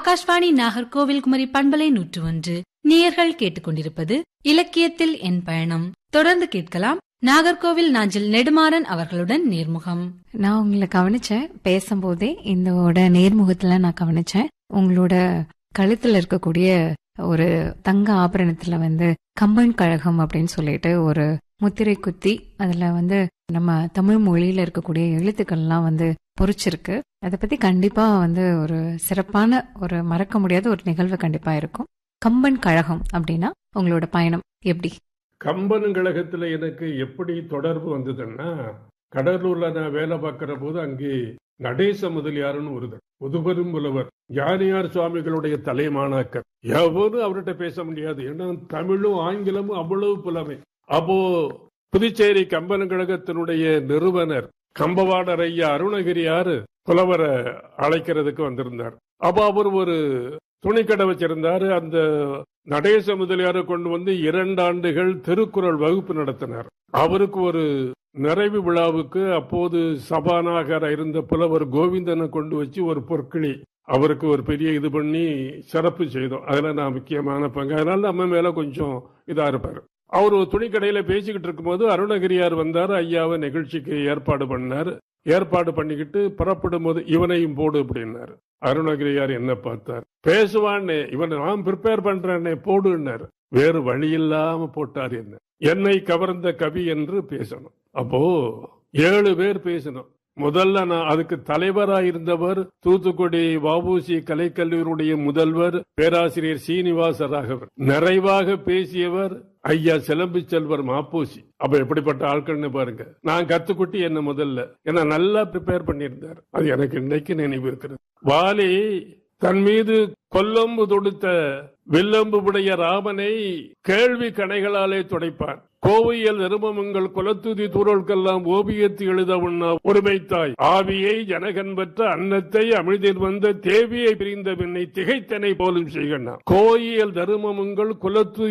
ஆகாஷ்வாணி நாகர்கோவில் குமரி பண்பலை நூற்று ஒன்று நேயர்கள் கேட்டுக்கொண்டிருப்பது இலக்கியத்தில் என் பயணம் தொடர்ந்து கேட்கலாம் நாகர்கோவில் நாஞ்சில் நெடுமாறன் அவர்களுடன் நேர்முகம் நான் உங்களை கவனிச்சேன் பேசும்போதே இந்தோட நேர்முகத்துல நான் கவனிச்சேன் உங்களோட கழுத்துல இருக்கக்கூடிய ஒரு தங்க ஆபரணத்துல வந்து கம்பன் கழகம் அப்படின்னு சொல்லிட்டு ஒரு முத்திரை குத்தி அதுல வந்து நம்ம தமிழ் மொழியில இருக்கக்கூடிய எழுத்துக்கள்லாம் வந்து பொறிச்சிருக்கு அதை பத்தி கண்டிப்பா வந்து ஒரு சிறப்பான ஒரு மறக்க முடியாத ஒரு நிகழ்வு கண்டிப்பா இருக்கும் கம்பன் கழகம் அப்படின்னா உங்களோட பயணம் எப்படி கம்பன் கழகத்துல எனக்கு எப்படி தொடர்பு வந்ததுன்னா கடலூர்ல நான் வேலை பார்க்கிற போது அங்கே நடேச முதலியாருன்னு ஒருவர் முதுபெரும் புலவர் ஞானியார் சுவாமிகளுடைய தலைமானாக்கர் எவரும் அவர்கிட்ட பேச முடியாது ஏன்னா தமிழும் ஆங்கிலமும் அவ்வளவு புலமை அப்போ புதுச்சேரி கம்பன் கழகத்தினுடைய நிறுவனர் கம்பவாடர் ஐயா அருணகிரியாரு புலவரை அழைக்கிறதுக்கு வந்திருந்தார் அப்போ அவர் ஒரு துணிக்கடை வச்சிருந்தாரு அந்த நடேச முதலியாரை கொண்டு வந்து இரண்டு ஆண்டுகள் திருக்குறள் வகுப்பு நடத்தினார் அவருக்கு ஒரு நிறைவு விழாவுக்கு அப்போது சபாநாயகர் இருந்த புலவர் கோவிந்தனை கொண்டு வச்சு ஒரு பொற்கிளி அவருக்கு ஒரு பெரிய இது பண்ணி சிறப்பு செய்தோம் அதுல நான் முக்கியமான பங்கு அதனால நம்ம மேல கொஞ்சம் இதா இருப்பாரு அவர் ஒரு துணிக்கடையில பேசிக்கிட்டு இருக்கும்போது அருணகிரியார் வந்தார் ஐயாவை நிகழ்ச்சிக்கு ஏற்பாடு பண்ணார் ஏற்பாடு பண்ணிக்கிட்டு புறப்படும் போது இவனையும் போடு அப்படின்னாரு அருணகிரியார் என்ன பார்த்தார் பேசுவான்னு இவனை நான் ப்ரிப்பேர் பண்றேன்னே போடுன்னாரு வேறு வழி இல்லாம போட்டார் என்ன என்னை கவர்ந்த கவி என்று பேசணும் அப்போ ஏழு பேர் பேசணும் முதல்ல நான் அதுக்கு தலைவராக இருந்தவர் தூத்துக்குடி வஉசி கலைக்கல்லூரியுடைய முதல்வர் பேராசிரியர் சீனிவாச ராகவர் நிறைவாக பேசியவர் ஐயா சிலம்பு செல்வர் மாப்பூசி அப்ப எப்படிப்பட்ட ஆட்கள்னு பாருங்க நான் கத்துக்குட்டி என்ன முதல்ல ஏன்னா நல்லா ப்ரிப்பேர் பண்ணியிருந்தார் அது எனக்கு இன்னைக்கு நினைவு இருக்கிறது வாலி தன் மீது கொல்லம்பு தொடுத்த வில்லம்பு உடைய ராமனை கேள்வி கணைகளாலே துடைப்பான் கோவையல் நெருமங்கள் குலத்துதி தூரல்கெல்லாம் ஓவியத்து எழுத உண்ணா ஒருமைத்தாய் ஆவியை ஜனகன் பெற்ற அன்னத்தை அமிழ்தில் வந்த தேவியை பிரிந்த பின்னை திகைத்தனை போலும் செய்கண்ணா கோயில் தருமமுங்கள் குலத்து